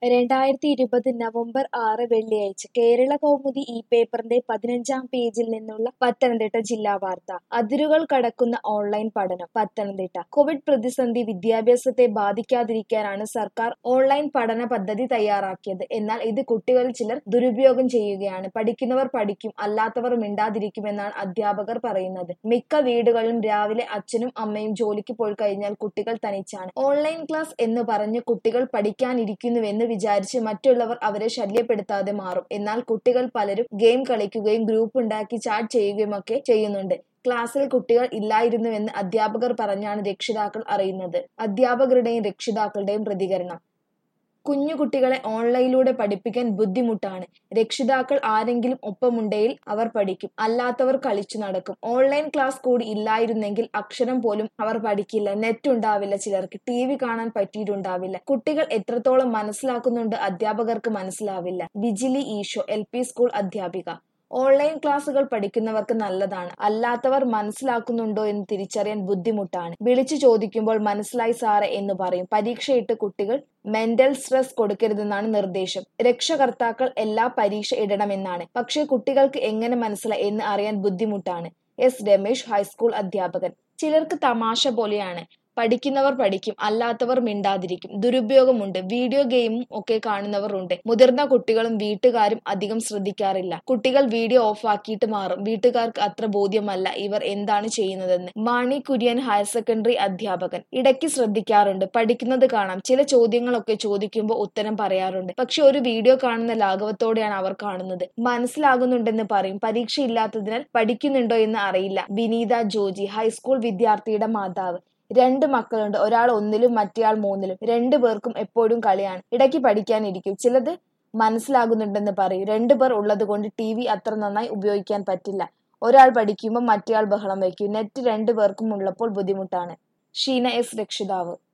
രണ്ടായിരത്തി ഇരുപത് നവംബർ ആറ് വെള്ളിയാഴ്ച കേരള കൗമുദി ഈ പേപ്പറിന്റെ പതിനഞ്ചാം പേജിൽ നിന്നുള്ള പത്തനംതിട്ട ജില്ലാ വാർത്ത അതിരുകൾ കടക്കുന്ന ഓൺലൈൻ പഠനം പത്തനംതിട്ട കോവിഡ് പ്രതിസന്ധി വിദ്യാഭ്യാസത്തെ ബാധിക്കാതിരിക്കാനാണ് സർക്കാർ ഓൺലൈൻ പഠന പദ്ധതി തയ്യാറാക്കിയത് എന്നാൽ ഇത് കുട്ടികളിൽ ചിലർ ദുരുപയോഗം ചെയ്യുകയാണ് പഠിക്കുന്നവർ പഠിക്കും അല്ലാത്തവർ മിണ്ടാതിരിക്കുമെന്നാണ് അധ്യാപകർ പറയുന്നത് മിക്ക വീടുകളിലും രാവിലെ അച്ഛനും അമ്മയും ജോലിക്ക് പോയി കഴിഞ്ഞാൽ കുട്ടികൾ തനിച്ചാണ് ഓൺലൈൻ ക്ലാസ് എന്ന് പറഞ്ഞ് കുട്ടികൾ പഠിക്കാനിരിക്കുന്നുവെന്ന് വിചാരിച്ച് മറ്റുള്ളവർ അവരെ ശല്യപ്പെടുത്താതെ മാറും എന്നാൽ കുട്ടികൾ പലരും ഗെയിം കളിക്കുകയും ഗ്രൂപ്പ് ഉണ്ടാക്കി ചാറ്റ് ചെയ്യുകയുമൊക്കെ ചെയ്യുന്നുണ്ട് ക്ലാസ്സിൽ കുട്ടികൾ ഇല്ലായിരുന്നുവെന്ന് അധ്യാപകർ പറഞ്ഞാണ് രക്ഷിതാക്കൾ അറിയുന്നത് അധ്യാപകരുടെയും രക്ഷിതാക്കളുടെയും പ്രതികരണം കുഞ്ഞു കുട്ടികളെ ഓൺലൈനിലൂടെ പഠിപ്പിക്കാൻ ബുദ്ധിമുട്ടാണ് രക്ഷിതാക്കൾ ആരെങ്കിലും ഒപ്പമുണ്ടെങ്കിൽ അവർ പഠിക്കും അല്ലാത്തവർ കളിച്ചു നടക്കും ഓൺലൈൻ ക്ലാസ് കൂടി ഇല്ലായിരുന്നെങ്കിൽ അക്ഷരം പോലും അവർ പഠിക്കില്ല നെറ്റ് ഉണ്ടാവില്ല ചിലർക്ക് ടി വി കാണാൻ പറ്റിയിട്ടുണ്ടാവില്ല കുട്ടികൾ എത്രത്തോളം മനസ്സിലാക്കുന്നുണ്ട് അധ്യാപകർക്ക് മനസ്സിലാവില്ല Vijili Easo L P school അധ്യാപിക ഓൺലൈൻ ക്ലാസുകൾ പഠിക്കുന്നവർക്ക് നല്ലതാണ് അല്ലാത്തവർ മനസ്സിലാക്കുന്നുണ്ടോ എന്ന് തിരിച്ചറിയാൻ ബുദ്ധിമുട്ടാണ് വിളിച്ചു ചോദിക്കുമ്പോൾ മനസ്സിലായി സാറെ എന്ന് പറയും പരീക്ഷയിട്ട് കുട്ടികൾ മെന്റൽ സ്ട്രെസ് കൊടുക്കരുതെന്നാണ് നിർദ്ദേശം രക്ഷകർത്താക്കൾ എല്ലാ പരീക്ഷ ഇടണമെന്നാണ് പക്ഷേ കുട്ടികൾക്ക് എങ്ങനെ മനസ്സിലായി എന്ന് അറിയാൻ ബുദ്ധിമുട്ടാണ് എസ് രമേശ് ഹൈസ്കൂൾ അധ്യാപകൻ ചിലർക്ക് തമാശ പോലെയാണ് പഠിക്കുന്നവർ പഠിക്കും അല്ലാത്തവർ മിണ്ടാതിരിക്കും ദുരുപയോഗമുണ്ട് വീഡിയോ ഗെയിമും ഒക്കെ കാണുന്നവർ ഉണ്ട് മുതിർന്ന കുട്ടികളും വീട്ടുകാരും അധികം ശ്രദ്ധിക്കാറില്ല കുട്ടികൾ വീഡിയോ ഓഫാക്കിയിട്ട് മാറും വീട്ടുകാർക്ക് അത്ര ബോധ്യമല്ല ഇവർ എന്താണ് ചെയ്യുന്നതെന്ന് മാണി കുര്യൻ ഹയർ സെക്കൻഡറി അധ്യാപകൻ ഇടയ്ക്ക് ശ്രദ്ധിക്കാറുണ്ട് പഠിക്കുന്നത് കാണാം ചില ചോദ്യങ്ങളൊക്കെ ചോദിക്കുമ്പോൾ ഉത്തരം പറയാറുണ്ട് പക്ഷെ ഒരു വീഡിയോ കാണുന്ന ലാഘവത്തോടെയാണ് അവർ കാണുന്നത് മനസ്സിലാകുന്നുണ്ടെന്ന് പറയും പരീക്ഷ ഇല്ലാത്തതിനാൽ പഠിക്കുന്നുണ്ടോ എന്ന് അറിയില്ല വിനീത ജോജി ഹൈസ്കൂൾ വിദ്യാർത്ഥിയുടെ മാതാവ് രണ്ട് മക്കളുണ്ട് ഒരാൾ ഒന്നിലും മറ്റേയാൾ മൂന്നിലും രണ്ടു പേർക്കും എപ്പോഴും കളിയാണ് ഇടയ്ക്ക് പഠിക്കാനിരിക്കും ചിലത് മനസ്സിലാകുന്നുണ്ടെന്ന് പറയും രണ്ടു പേർ ഉള്ളത് കൊണ്ട് ടി വി അത്ര നന്നായി ഉപയോഗിക്കാൻ പറ്റില്ല ഒരാൾ പഠിക്കുമ്പോൾ മറ്റേയാൾ ബഹളം വയ്ക്കും നെറ്റ് രണ്ടു പേർക്കും ഉള്ളപ്പോൾ ബുദ്ധിമുട്ടാണ് ഷീന എസ് രക്ഷിതാവ്